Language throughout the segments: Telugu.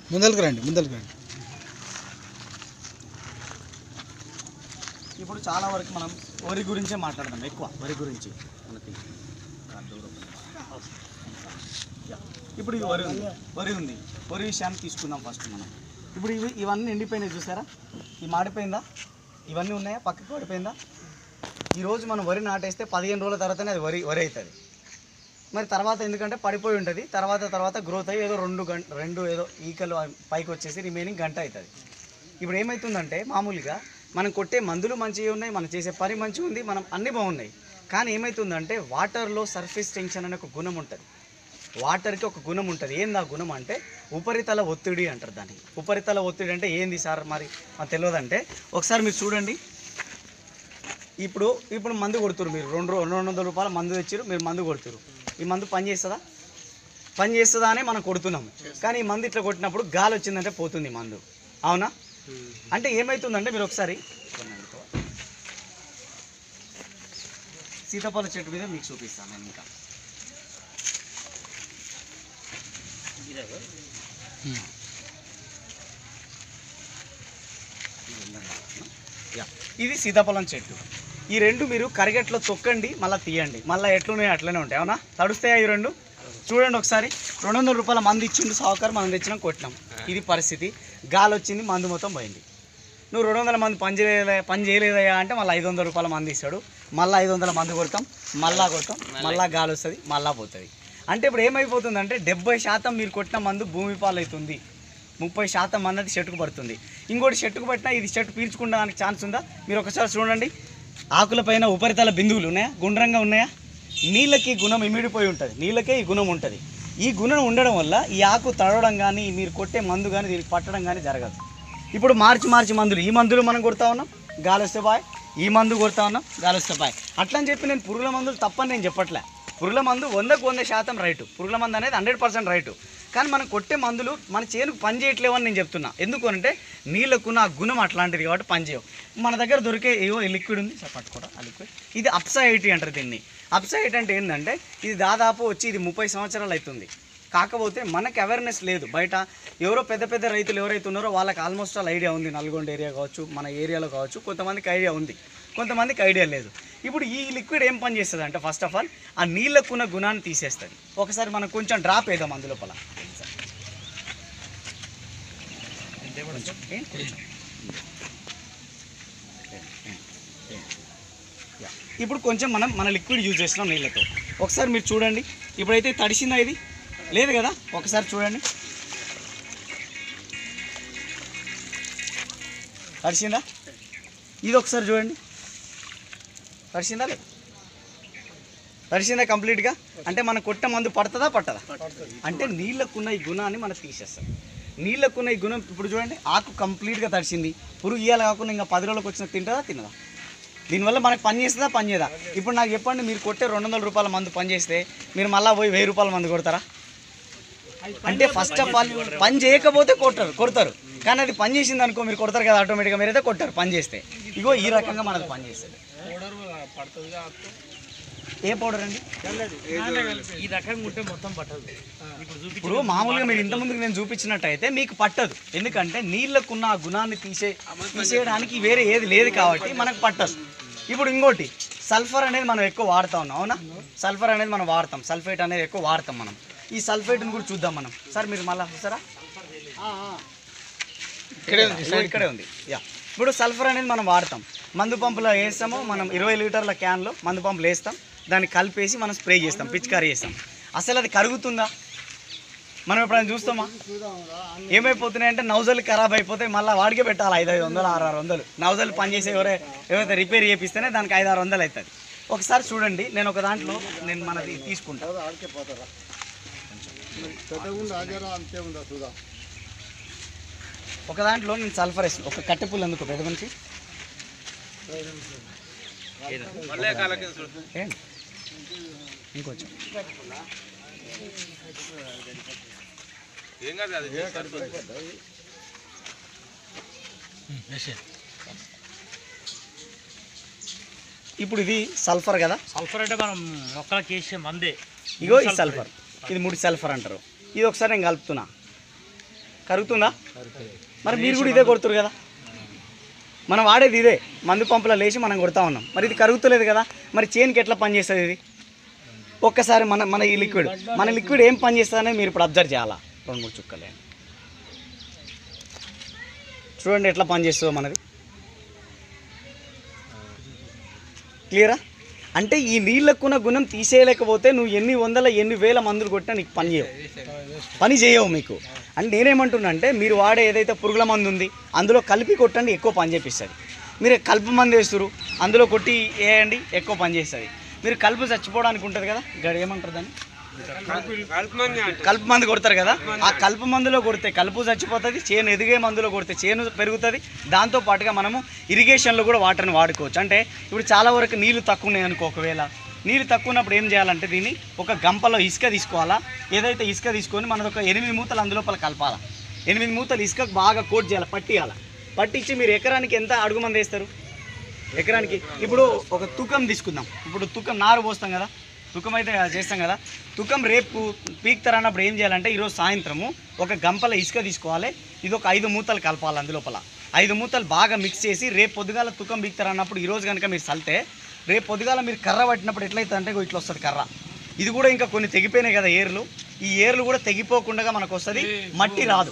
ముందరికి రండి ముందరికి రండి ఇప్పుడు చాలా వరకు మనం వరి గురించే మాట్లాడదాం ఎక్కువ వరి గురించి మనకి ఇప్పుడు ఇది వరి ఉంది వరి ఉంది వరి విషయాన్ని తీసుకుందాం ఫస్ట్ మనం ఇప్పుడు ఇవి ఇవన్నీ ఎండిపోయినాయి చూసారా ఈ మాడిపోయిందా ఇవన్నీ ఉన్నాయా పక్కకి పడిపోయిందా ఈరోజు మనం వరి నాటేస్తే పదిహేను రోజుల తర్వాతనే అది వరి వరి అవుతుంది మరి తర్వాత ఎందుకంటే పడిపోయి ఉంటుంది తర్వాత తర్వాత గ్రోత్ అయ్యి ఏదో రెండు గంట రెండు ఏదో ఈకలు పైకి వచ్చేసి రిమైనింగ్ గంట అవుతుంది ఇప్పుడు ఏమవుతుందంటే మామూలుగా మనం కొట్టే మందులు మంచిగా ఉన్నాయి మనం చేసే పని మంచిగా ఉంది మనం అన్నీ బాగున్నాయి కానీ ఏమవుతుందంటే వాటర్లో సర్ఫేస్ టెన్షన్ అనే ఒక గుణం ఉంటుంది వాటర్కి ఒక గుణం ఉంటుంది ఏంది ఆ గుణం అంటే ఉపరితల ఒత్తిడి అంటారు దాన్ని ఉపరితల ఒత్తిడి అంటే ఏంది సార్ మరి మాకు తెలియదంటే ఒకసారి మీరు చూడండి ఇప్పుడు ఇప్పుడు మందు కొడుతురు మీరు రెండు రూ- రెండు వందల రూపాయల మందు తెచ్చారు మీరు మందు కొడుతురు ఈ మందు పని చేస్తుందా పని చేస్తుందా అనే మనం కొడుతున్నాము కానీ ఈ మందు ఇట్లా కొట్టినప్పుడు గాలి వచ్చిందంటే పోతుంది ఈ మందు అవునా అంటే ఏమవుతుందంటే మీరు ఒకసారి సీతాఫల చెట్టు మీద మీకు చూపిస్తాను నేను ఇంకా యా. ఇది సీతాఫలం చెట్టు ఈ రెండు మీరు కరిగట్లో తొక్కండి మళ్ళీ తీయండి మళ్ళీ ఎట్లున్నాయి అట్లనే ఉంటాయి అవునా తడుస్తాయా ఈ రెండు చూడండి ఒకసారి రెండు వందల రూపాయల మందు ఇచ్చింది సావుకారు మనం తెచ్చినాం కొట్టినాం ఇది పరిస్థితి గాలి వచ్చింది మందు మొత్తం పోయింది నువ్వు రెండు వందల మంది పని చేయలే పని చేయలేదయ్యా అంటే మళ్ళీ ఐదు వందల రూపాయల మంది ఇస్తాడు మళ్ళీ ఐదు వందల మంది కొడతాం మళ్ళా కొడతాం మళ్ళా గాలి వస్తుంది మళ్ళా పోతుంది అంటే ఇప్పుడు ఏమైపోతుందంటే డెబ్బై శాతం మీరు కొట్టిన మందు భూమి పాలవుతుంది ముప్పై శాతం మంది అది చెట్టుకు పడుతుంది ఇంకోటి చెట్టుకు పట్టినా ఇది చెట్టు పీల్చుకోవడానికి ఛాన్స్ ఉందా మీరు ఒకసారి చూడండి ఆకులపైన ఉపరితల బిందువులు ఉన్నాయా గుండ్రంగా ఉన్నాయా నీళ్ళకి ఈ గుణం ఇమిడిపోయి ఉంటుంది నీళ్ళకే ఈ గుణం ఉంటుంది ఈ గుణం ఉండడం వల్ల ఈ ఆకు తడవడం కానీ మీరు కొట్టే మందు కానీ దీనికి పట్టడం కానీ జరగదు ఇప్పుడు మార్చి మార్చి మందులు ఈ మందులు మనం కొడతా ఉన్నాం గాలి వస్తే బాయ్ ఈ మందు కొడతా ఉన్నాం గాలి వస్తే బాయ్ అట్లా అని చెప్పి నేను పురుగుల మందులు తప్పని నేను చెప్పట్లే పురుగుల మందు వందకు వంద శాతం రైటు పురుగుల మందు అనేది హండ్రెడ్ పర్సెంట్ రైటు కానీ మనం కొట్టే మందులు మన చేనుకు పని చేయట్లేవని నేను చెప్తున్నా ఎందుకు అంటే నీళ్ళకు నా గుణం అట్లాంటిది కాబట్టి పని చేయవు మన దగ్గర దొరికే ఏవో లిక్విడ్ ఉంది సార్ పట్టుకోవడం ఆ లిక్విడ్ ఇది అప్సైటీ అంటారు దీన్ని అప్సైట్ అంటే ఏంటంటే ఇది దాదాపు వచ్చి ఇది ముప్పై సంవత్సరాలు అవుతుంది కాకపోతే మనకి అవేర్నెస్ లేదు బయట ఎవరో పెద్ద పెద్ద రైతులు ఎవరైతే ఉన్నారో వాళ్ళకి ఆల్మోస్ట్ ఆల్ ఐడియా ఉంది నల్గొండ ఏరియా కావచ్చు మన ఏరియాలో కావచ్చు కొంతమందికి ఐడియా ఉంది కొంతమందికి ఐడియా లేదు ఇప్పుడు ఈ లిక్విడ్ ఏం పని చేస్తుంది అంటే ఫస్ట్ ఆఫ్ ఆల్ ఆ నీళ్ళకున్న గుణాన్ని తీసేస్తుంది ఒకసారి మనం కొంచెం డ్రాప్ వేద్దాం అందులోపల ఏం? కొంచెం. యా. ఇప్పుడు కొంచెం మనం మన లిక్విడ్ యూజ్ చేస్తున్నాం నీళ్ళతో ఒకసారి మీరు చూడండి ఇప్పుడైతే తడిసిందా ఇది లేదు కదా ఒకసారి చూడండి తడిసిందా ఇది ఒకసారి చూడండి తడిసిందా లేదు తడిసిందా కంప్లీట్గా అంటే మనం కొట్ట మందు పడుతుందా పట్టదా అంటే నీళ్ళకున్న ఈ గుణాన్ని మనం తీసేస్తాం నీళ్ళకున్న ఈ గుణం ఇప్పుడు చూడండి ఆకు కంప్లీట్గా తడిసింది పురుగు ఇయ్యాలి కాకుండా ఇంకా పది రోజులకు వచ్చిన తింటుందా తినదా దీనివల్ల మనకి పని చేస్తుందా పని చేయదా ఇప్పుడు నాకు చెప్పండి మీరు కొట్టే రెండు వందల రూపాయల మందు పని చేస్తే మీరు మళ్ళీ పోయి వెయ్యి రూపాయల మందు కొడతారా అంటే ఫస్ట్ ఆఫ్ ఆల్ పని చేయకపోతే కొడతారు కొడతారు కానీ అది పని చేసింది అనుకో మీరు కొడతారు కదా ఆటోమేటిక్గా మీరైతే కొట్టారు పని చేస్తే ఇగో ఈ రకంగా మనది పని చేస్తుంది ఏ పౌడర్ అండి ఈ రకంగా ఉంటే మొత్తం పట్టదు ఇప్పుడు చూపి ఇప్పుడు మామూలుగా మీరు ఇంత ముందుకు నేను చూపించినట్టయితే మీకు పట్టదు ఎందుకంటే నీళ్ళకున్న ఆ గుణాన్ని తీసే తీసేయడానికి వేరే ఏది లేదు కాబట్టి మనకు పట్టదు ఇప్పుడు ఇంకోటి సల్ఫర్ అనేది మనం ఎక్కువ వాడుతా ఉన్నాం అవునా సల్ఫర్ అనేది మనం వాడతాం సల్ఫేట్ అనేది ఎక్కువ వాడతాం మనం ఈ సల్ఫేట్ని కూడా చూద్దాం మనం సార్ మీరు మళ్ళీ చూసారా ఇక్కడే ఉంది ఇక్కడే ఉంది యా ఇప్పుడు సల్ఫర్ అనేది మనం వాడతాం మందు పంపులో వేస్తాము మనం ఇరవై లీటర్ల క్యాన్లో మందు పంపులు వేస్తాం దాన్ని కలిపేసి మనం స్ప్రే చేస్తాం పిచికారీ చేస్తాం అసలు అది కరుగుతుందా మనం ఎప్పుడైనా చూస్తామా ఏమైపోతున్నాయంటే నౌజలు ఖరాబ్ అయిపోతే మళ్ళీ వాడికే పెట్టాలి ఐదు ఐదు వందలు ఆరు ఆరు వందలు నౌజలు పనిచేసే ఎవరే ఎవరైతే రిపేర్ చేపిస్తేనే దానికి ఐదు ఆరు వందలు అవుతుంది ఒకసారి చూడండి నేను ఒక దాంట్లో నేను మనది తీసుకుంటా ఒక దాంట్లో నేను సల్ఫర్ వేస్తాను ఒక కట్టె పుల్ల ఎందుకు పెద్ద మనిషి ఏంటి? ఇంకొంచెం ఇప్పుడు ఇది సల్ఫర్ కదా సల్ఫర్ అంటే మనం మొక్కలకి వేసే మందే ఇగో ఈ సల్ఫర్ ఇది ముడి సల్ఫర్ అంటారు ఇది ఒకసారి నేను కలుపుతున్నా కరుగుతుందా మరి మీరు కూడా ఇదే కొడుతురు కదా మనం వాడేది ఇదే మందు పంపులో లేచి మనం కొడతా ఉన్నాం మరి ఇది కరుగుతలేదు కదా మరి చేనుకి ఎట్లా పనిచేస్తుంది ఇది ఒక్కసారి మన మన ఈ లిక్విడ్ మన లిక్విడ్ ఏం పని చేస్తుందనే మీరు ఇప్పుడు అబ్జర్వ్ చేయాలా రెండు మూడు చుక్కలే చూడండి ఎట్లా పని చేస్తుందో మనది క్లియరా అంటే ఈ నీళ్ళకున్న గుణం తీసేయలేకపోతే నువ్వు ఎన్ని వందల ఎన్ని వేల మందులు కొట్టినా నీకు పని చేయవు పని చేయవు మీకు అంటే నేనేమంటున్నా అంటే మీరు వాడే ఏదైతే పురుగుల మందు ఉంది అందులో కలిపి కొట్టండి ఎక్కువ పని చేపిస్తుంది మీరు కలుపు మందు వేస్తారు అందులో కొట్టి వేయండి ఎక్కువ పని చేస్తుంది మీరు కలుపు చచ్చిపోవడానికి ఉంటుంది కదా గడి ఏమంటారు దాన్ని కలుపు మందు కొడతారు కదా ఆ కలుపు మందులో కొడితే కలుపు చచ్చిపోతుంది చేను ఎదిగే మందులో కొడితే చేను పెరుగుతుంది దాంతో పాటుగా మనము ఇరిగేషన్లో కూడా వాటర్ని వాడుకోవచ్చు అంటే ఇప్పుడు చాలా వరకు నీళ్లు తక్కువ ఉన్నాయి అనుకో ఒకవేళ నీళ్ళు తక్కువ ఉన్నప్పుడు ఏం చేయాలంటే దీన్ని ఒక గంపలో ఇసుక తీసుకోవాలా ఏదైతే ఇసుక తీసుకొని మనది ఒక ఎనిమిది మూతలు అందులోపల కలపాలా ఎనిమిది మూతలు ఇసుక బాగా కోట్ చేయాలి పట్టియాలి పట్టించి మీరు ఎకరానికి ఎంత అడుగు మంది వేస్తారు ఎకరానికి ఇప్పుడు ఒక తూకం తీసుకుందాం ఇప్పుడు తూకం నారు పోస్తాం కదా తూకం అయితే చేస్తాం కదా తూకం రేపు పీక్తారు అన్నప్పుడు ఏం చేయాలంటే ఈరోజు సాయంత్రము ఒక గంపల ఇసుక తీసుకోవాలి ఇది ఒక ఐదు మూతలు కలపాలి అందులోపల ఐదు మూతలు బాగా మిక్స్ చేసి రేపు పొద్దుగాల తూకం పీక్తారు అన్నప్పుడు ఈరోజు కనుక మీరు చల్లితే రేపు పొద్దుగాల మీరు కర్ర పట్టినప్పుడు ఎట్లయితే అంటే ఇట్లా వస్తుంది కర్ర ఇది కూడా ఇంకా కొన్ని తెగిపోయినాయి కదా ఏర్లు ఈ ఏర్లు కూడా తెగిపోకుండా మనకు వస్తుంది మట్టి రాదు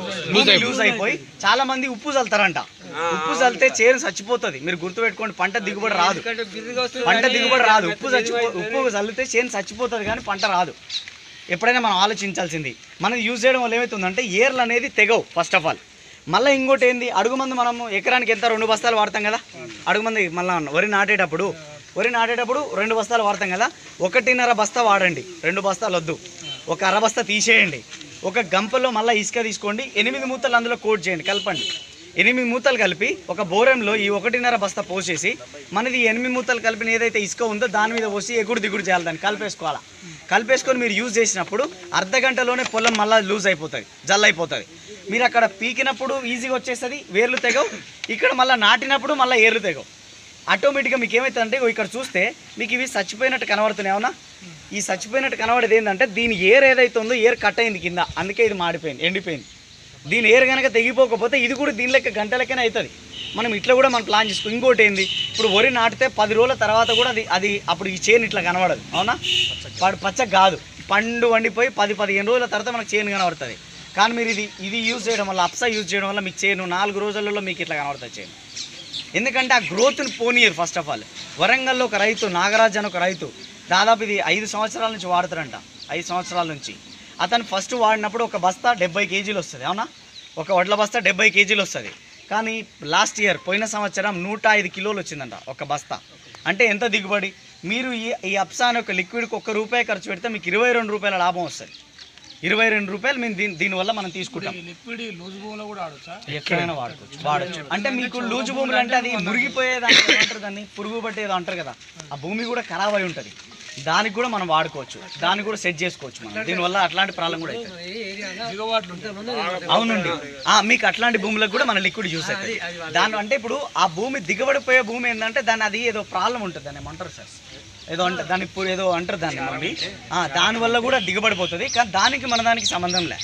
లూజ్ అయిపోయి చాలా మంది ఉప్పు చల్లుతారంట ఉప్పు చల్లితే చేను చచ్చిపోతుంది మీరు గుర్తుపెట్టుకోండి పంట దిగుబడి రాదు పంట దిగుబడి రాదు ఉప్పు చచ్చిపో ఉప్పు చల్లితే చేను చచ్చిపోతుంది కానీ పంట రాదు ఎప్పుడైనా మనం ఆలోచించాల్సింది మనం యూజ్ చేయడం వల్ల ఏమవుతుందంటే ఏర్లు అనేది తెగవు ఫస్ట్ ఆఫ్ ఆల్ మళ్ళీ ఇంకోటి ఏంది అడుగు మందు మనము ఎకరానికి ఎంత రెండు బస్తాలు వాడతాం కదా అడుగు మంది మళ్ళీ వరి నాటేటప్పుడు వరి నాటేటప్పుడు రెండు బస్తాలు వాడతాం కదా ఒకటిన్నర బస్తా వాడండి రెండు బస్తాలు వద్దు ఒక అర బస్తా తీసేయండి ఒక గంపలో మళ్ళీ ఇసుక తీసుకోండి ఎనిమిది మూతలు అందులో కోట్ చేయండి కలపండి ఎనిమిది మూతలు కలిపి ఒక బోరంలో ఈ ఒకటిన్నర బస్తా పోసేసి మనది ఈ ఎనిమిది మూతలు కలిపిన ఏదైతే ఇసుక ఉందో దాని మీద పోసి ఎగుడు దిగుడు చేయాలి దాన్ని కలిపేసుకోవాలా కలిపేసుకొని మీరు యూజ్ చేసినప్పుడు అర్ధ గంటలోనే పొలం మళ్ళీ లూజ్ అయిపోతుంది జల్ అయిపోతుంది మీరు అక్కడ పీకినప్పుడు ఈజీగా వచ్చేస్తుంది వేర్లు తెగవు ఇక్కడ మళ్ళీ నాటినప్పుడు మళ్ళీ ఏర్లు తెగవు ఆటోమేటిక్గా మీకు ఏమవుతుందంటే ఇగో ఇక్కడ చూస్తే మీకు ఇవి చచ్చిపోయినట్టు కనబడుతున్నాయి అవునా ఈ చచ్చిపోయినట్టు కనబడేది ఏంటంటే దీని ఏర్ ఏదైతే ఉందో ఏర్ కట్ అయింది కింద అందుకే ఇది మాడిపోయింది ఎండిపోయింది దీని ఏర్ కనుక తెగిపోకపోతే ఇది కూడా దీని లెక్క గంట లెక్కనే అవుతుంది మనం ఇట్లా కూడా మనం ప్లాన్ చేసుకో ఇంకోటి ఏంది ఇప్పుడు వరి నాటితే పది రోజుల తర్వాత కూడా అది అది అప్పుడు ఈ చేను ఇట్లా కనబడదు అవునా వాడు పచ్చ కాదు పండు వండిపోయి పది పదిహేను రోజుల తర్వాత మనకు చేను కనబడుతుంది కానీ మీరు ఇది ఇది యూజ్ చేయడం వల్ల అప్సా యూజ్ చేయడం వల్ల మీకు చేను నాలుగు రోజులలో మీకు ఇట్లా కనబడుతుంది చేను ఎందుకంటే ఆ గ్రోత్ని పోనీయరు ఫస్ట్ ఆఫ్ ఆల్ వరంగల్లో ఒక రైతు నాగరాజ్ అని ఒక రైతు దాదాపు ఇది ఐదు సంవత్సరాల నుంచి వాడతారంట ఐదు సంవత్సరాల నుంచి అతను ఫస్ట్ వాడినప్పుడు ఒక బస్తా డెబ్బై కేజీలు వస్తుంది అవునా ఒక వడ్ల బస్తా డెబ్బై కేజీలు వస్తుంది కానీ లాస్ట్ ఇయర్ పోయిన సంవత్సరం నూట ఐదు కిలోలు వచ్చిందంట ఒక బస్తా అంటే ఎంత దిగుబడి మీరు ఈ ఈ అప్సా అనే ఒక లిక్విడ్కి ఒక్క రూపాయి ఖర్చు పెడితే మీకు ఇరవై రెండు రూపాయల లాభం వస్తుంది ఇరవై రెండు రూపాయలు మేము దీని దీనివల్ల మనం తీసుకుంటాం లిక్విడ్ లూజ్ భూమిలో కూడా ఆడొచ్చా ఎక్కడైనా వాడుకోవచ్చు వాడచ్చు అంటే మీకు లూజు భూములు అంటే అది మురిగిపోయేది అంటారు దాన్ని పురుగు పట్టేది అంటారు కదా ఆ భూమి కూడా ఖరాబ్ అయి ఉంటుంది దానికి కూడా మనం వాడుకోవచ్చు దాన్ని కూడా సెట్ చేసుకోవచ్చు మనం దీనివల్ల అట్లాంటి ప్రాబ్లం కూడా అవుతుంది దిగవాట్లు ఉంటాయి అవునండి ఆ, మీకు అట్లాంటి భూములకు కూడా మన లిక్విడ్ యూస్ అవుతుంది దాని అంటే ఇప్పుడు ఆ భూమి దిగబడిపోయే భూమి ఏంటంటే దాని అది ఏదో ప్రాబ్లం ఉంటుంది దాన్ని ఏమంటారు సార్ ఏదో అంటే దానికి పు- ఏదో అంటారు దాన్ని మమ్మీ దాని వల్ల కూడా దిగబడిపోతుంది కానీ దానికి మన దానికి సంబంధం లే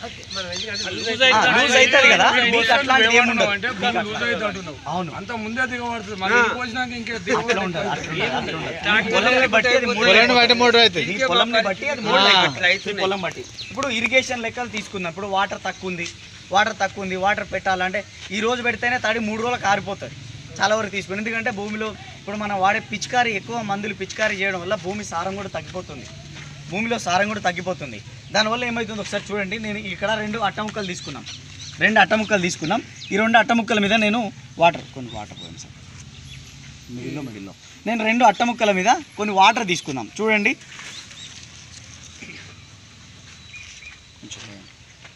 లూజ్ అవుతుంది కదా మీకు అట్లాంటిది ఏముండదు అంటే లూజ్ అయితే అంటున్నావు అవును అంత ముందే దిగబడుతుంది మళ్ళీ ఇంటికి వచ్చినాక ఇంకా అట్లా ఉండదు, అట్లా ఉండదు, అట్లా ఉండదు. పొలంని బట్టి అది మూడు అయిపోతుంది. మీ పొలంని బట్టి అది మూడు అయిపోతుంది. మీ పొలం బట్టి ఇప్పుడు ఇరిగేషన్ లెక్కలు తీసుకుందాం ఇప్పుడు వాటర్ తక్కువ ఉంది వాటర్ తక్కువ ఉంది వాటర్ పెట్టాలంటే ఈ రోజు పెడితేనే తడి మూడు రోజులు కారిపోతుంది చాలా వరకు తీసుకుని ఎందుకంటే భూమిలో ఇప్పుడు మనం వాడే పిచికారీ ఎక్కువ మందులు పిచికారీ చేయడం వల్ల భూమి సారం కూడా తగ్గిపోతుంది భూమిలో సారం కూడా తగ్గిపోతుంది దానివల్ల ఏమవుతుంది ఒకసారి చూడండి నేను ఇక్కడ రెండు అట్టముక్కలు తీసుకున్నాం రెండు అట్టముక్కలు తీసుకున్నాం ఈ రెండు అట్టముక్కల మీద నేను వాటర్ కొన్ని వాటర్ పోయాను సార్ మిడిల్లో మిడిల్లో నేను రెండు అట్టముక్కల మీద కొన్ని వాటర్ తీసుకుందాం చూడండి కొంచెం వేయండి.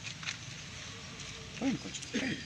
పోయండి కొంచెం.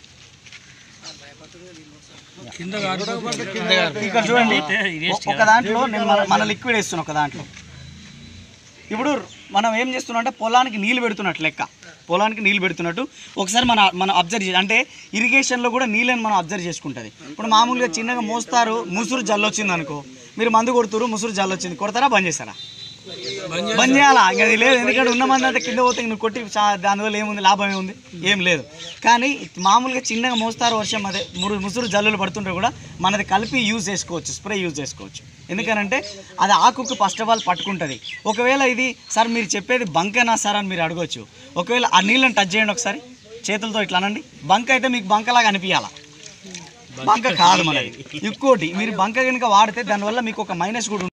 కింద కాదు ఇక్కడ చూడండి ఒ- ఒక దాంట్లో నేను మన మన లిక్విడ్ వేస్తున్నా ఒక దాంట్లో ఇప్పుడు మనం ఏం చేస్తున్నాం అంటే పొలానికి నీళ్ళు పెడుతున్నట్టు లెక్క పొలానికి నీళ్ళు పెడుతున్నట్టు ఒకసారి మన మనం అబ్జర్వ్ చే అంటే ఇరిగేషన్లో కూడా నీళ్ళని మనం అబ్జర్వ్ చేసుకుంటుంది ఇప్పుడు మామూలుగా చిన్నగా మోస్తారు ముసురు జల్లొచ్చింది అనుకో మీరు మందు కొడుతురు ముసురు జల్లొచ్చింది కొడతారా బంద్ చేస్తారా బంద్ చేయాలా ఇంకా అది లేదు ఎందుకంటే ఉన్న మంది అంతా కింద పోతే ఇంక నువ్వు కొట్టి చా- దానివల్ల ఏముంది లాభం ఏముంది ఏం లేదు కానీ మామూలుగా చిన్నగా మోస్తారు వర్షం అదే మురు ముసురు జల్లులు పడుతుంటే కూడా మనది కలిపి యూజ్ చేసుకోవచ్చు స్ప్రే యూజ్ చేసుకోవచ్చు ఎందుకనంటే అది ఆకుకు ఫస్ట్ ఆఫ్ ఆల్ పట్టుకుంటుంది ఒకవేళ ఇది సార్ మీరు చెప్పేది బంకనా సార్ అని మీరు అడగొచ్చు ఒకవేళ ఆ నీళ్ళని టచ్ చేయండి ఒకసారి చేతులతో ఇట్లా అనండి బంక అయితే మీకు బంకలాగా అనిపించాలా బంక కాదు మనది ఇంకోటి మీరు బంక కనుక వాడితే దానివల్ల మీకు ఒక మైనస్ కూడా ఉంటుంది.